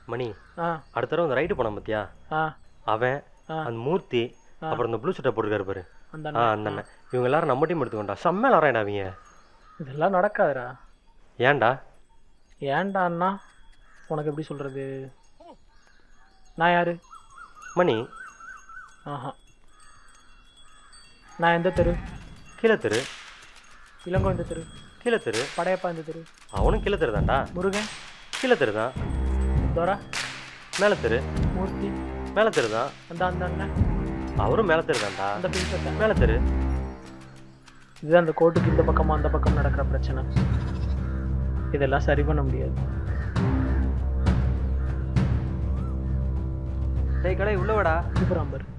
மணி ஆ அடுத்த தடவை அந்த ரைட்டு போனான் பார்த்தியா ஆ அவன் ஆ. அந்த மூர்த்தி ஆ. அப்புறம் இந்த ப்ளூ சட்டை போட்டுருக்காரு பாரு அந்த ஆ அந்த அண்ணன் இவங்க எல்லாரும் நம்ம டீம் எடுத்துக்கோண்டா செம்ம வராயடா அவங்க இதெல்லாம் நடக்காதுடா ஏன்டா ஏன்டா அண்ணா உனக்கு எப்படி சொல்கிறது நான் யாரு மணி ஆஹா நான் எந்த தெரு கீழே தெரு இளங்கோ இந்த தெரு கீழே தெரு படையப்பா இந்த தெரு அவனும் கீழே தெரு தான்டா முருகன் கீழே தெரு தான் தோரா மேலே தெரு மூர்த்தி மேலே தெரு தான் அந்த அந்த அண்ணன் அவரும் மேலே தெரு தான்டா அந்த பின்சட்டை மேலே தெரு இதுதான் அந்த கோர்ட்டுக்கு இந்த பக்கமா அந்த பக்கம் நடக்கிற பிரச்சனை இதெல்லாம் சரி பண்ண முடியாது டேய் கடை உள்ள வாடா சூப்பராம்பர்